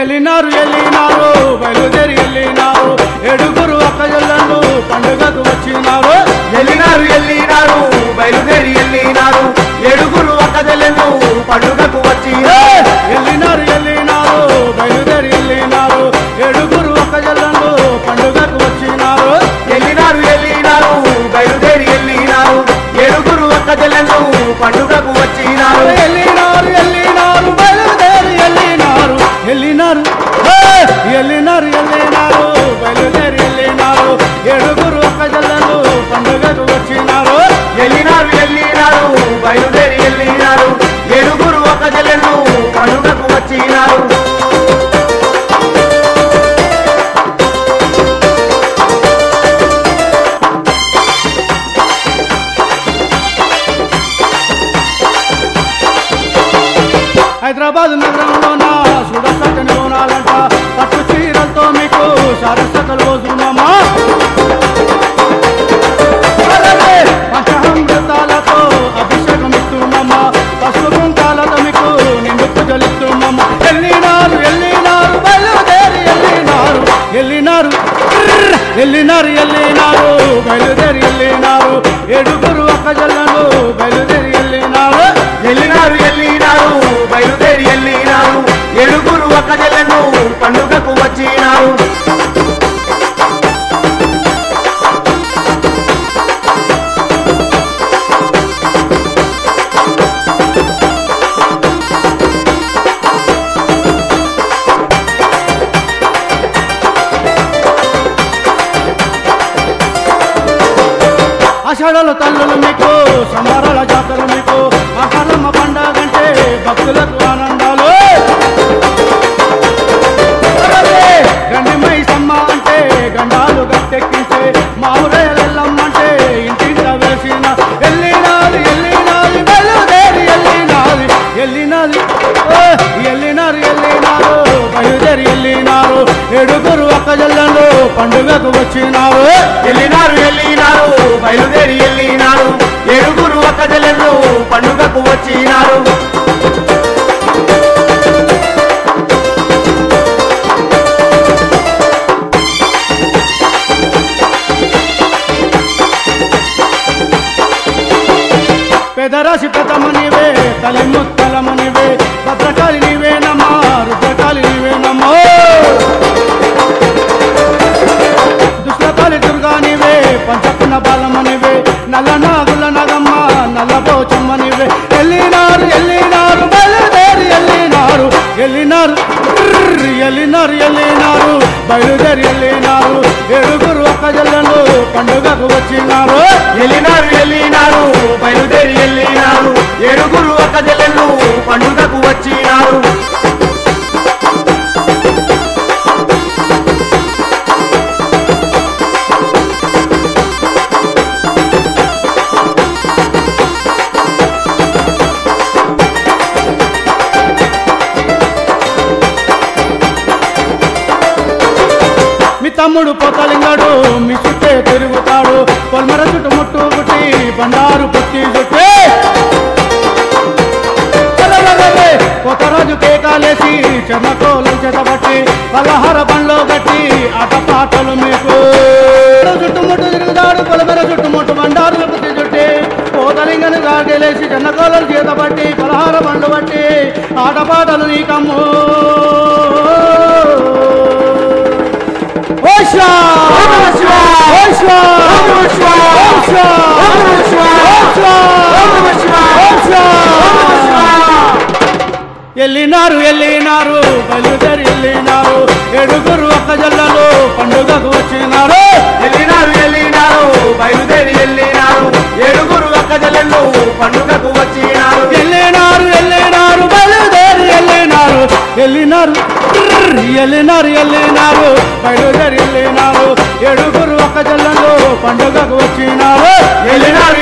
ఎల్లినారు ఎల్లినారు బయలుదేరి ఎల్లినారు ఏడుగురు అక్కజల్లను పండుగకు వచ్చినారు ఎల్లినారు ఎల్లినారు బయలుదేరి ఎల్లినారు ఏడుగురు అక్కదెలను పండుగకు వచ్చి ఎల్లినారు ఎల్లినారు బయలుదేరి ఎల్లినారు ఏడుగురు అక్కజల్లను పండుగకు వచ్చినారు ఎల్లినారు ఎల్లినారు బయలుదేరి ఎల్లినారు ఏడుగురు అక్కదెలను పండుగకు వచ్చినారు ఎల్లినారు ఎల్లినారు బయలుదేరి ఎల్లినారు ఎల్లినారు హే! ఎల్లినారు ఎల్లినారు బయలుదేరి ఎల్లినారు ఏడుగురు అక్కజల్లను పండుగకు వచ్చినారు ఎల్లినారు ఎల్లినారు బయలుదేరి ఎల్లినారు ఏడుగురు అక్కదెలను పండుగకు వచ్చినారు హైదరాబాద్ నగరంలోన సుడసక్కని బోనాలంట పట్టు చీరలతో మీకు సరస్వతలు వదునమ్మా పంచామృతాలతో అభిషేకం ఇస్తున్నామా పసుపు కుంకాలతో మీకు నిండు పూజలు ఇస్తున్నామా ఎల్లినారు ఎల్లినారు బయలుదేరి ఎల్లినారు ఎల్లినారు ట్రర్ ఎల్లినారు ఎల్లినారు బయలుదేరి ఎల్లినారు ఏడుగురు అక్కజల్లను బయలుదేరి ఎల్లినారు ఎల్లినారు ఎల్లినారు బయలుదేరి ఎల్లినారు ఏడుగురు అక్కదెలను పండుగకు వచ్చినారు ఆషాఢాల తల్లులు మీకు సంబరాల జాతరలు మీకు ఆహారమ్మ పండగంటే భక్తులకు ఆనందాలు అరే! గండిమై సమ్మ అంటే గండాలు గట్టెక్కించే మావురేలమ్మంటే ఇంటింట వేసిన ఎల్లినాది ఎల్లినాది బయలుదేరి ఎల్లినాది ఎల్లినాది ఓ! ఎల్లినారు ఎల్లినారు బయలుదేరి ఎల్లినారు ఏడుగురు అక్కజల్లను పండుగకు వచ్చినారు ఎల్లినారు ఎల్లినారు బయలుదేరి ఎల్లినారు ఏడుగురు అక్కదెలను పండుగకు వచ్చినారు పెదరాశి పెద్దమనివే తల్లి ముత్తలమనివే భద్రకాళి నీవేనమ్మా రుద్రకాళి నీవేనమ్మో దుష్లకాళి దుర్గా నీవే పంచకున్న బాలమనివే నల్ల నాగుల నగమ్మ నల్ల పోచమ్మనివే ఎల్లినారు ఎల్లినారు బయలుదేరి ఎల్లినారు ఎల్లినారు ట్రర్ ఎల్లినారు ఎల్లినారు బయలుదేరి ఎల్లినారు ఏడుగురు ఒక్కజల్లను పండుగకు వచ్చినారు ఎల్లినారు ఎల్లినారు బయలుదేరి ఎల్లినారు ఏడుగురు అక్కదెలను పండుగకు వచ్చినారు మీ తమ్ముడు పోతలింగాడు మీ చుట్టే తిరుగుతాడు పొల్మర చుట్టు ముట్టు పుట్టి బండారు పుట్టి చుట్టే అరెరెరెరె! కొత్తరాజు కేకాలేసి చెన్నకోలం చేతబట్టి పలహార బండ్లో గట్టి ఆటపాటలు మీకు చుట్టుముట్టు తిరుగుతాడు పొలమెర చుట్టుముట్టు బండారులు పుట్టి చుట్టి పోతలింగను గాగేలేసి చెన్నకోలం చేతబట్టి పలహార బండ్లు బట్టి ఆటపాటలు నీకమ్ము ఓషా ఓషా ఓషా ఓషా ఓషా ఎల్లినారు ఎల్లినారు బయలుదేరి ఎల్లినారు ఏడుగురు ఒక్కజల్లలో పండుగకు వచ్చినారు ఎల్లినారు ఎల్లినారు బయలుదేరి ఎల్లినారు ఏడుగురు అక్కదెలను పండుగకు వచ్చినారు ఎల్లినారు ఎల్లినారు బయలుదేరి ఎల్లినారు ఎల్లినారు ట్రర్ ఎల్లినారు ఎల్లినారు బయలుదేరి ఎల్లినారు ఏడుగురు ఒక్కజల్లలో పండుగకు వచ్చినారు ఎల్లినారు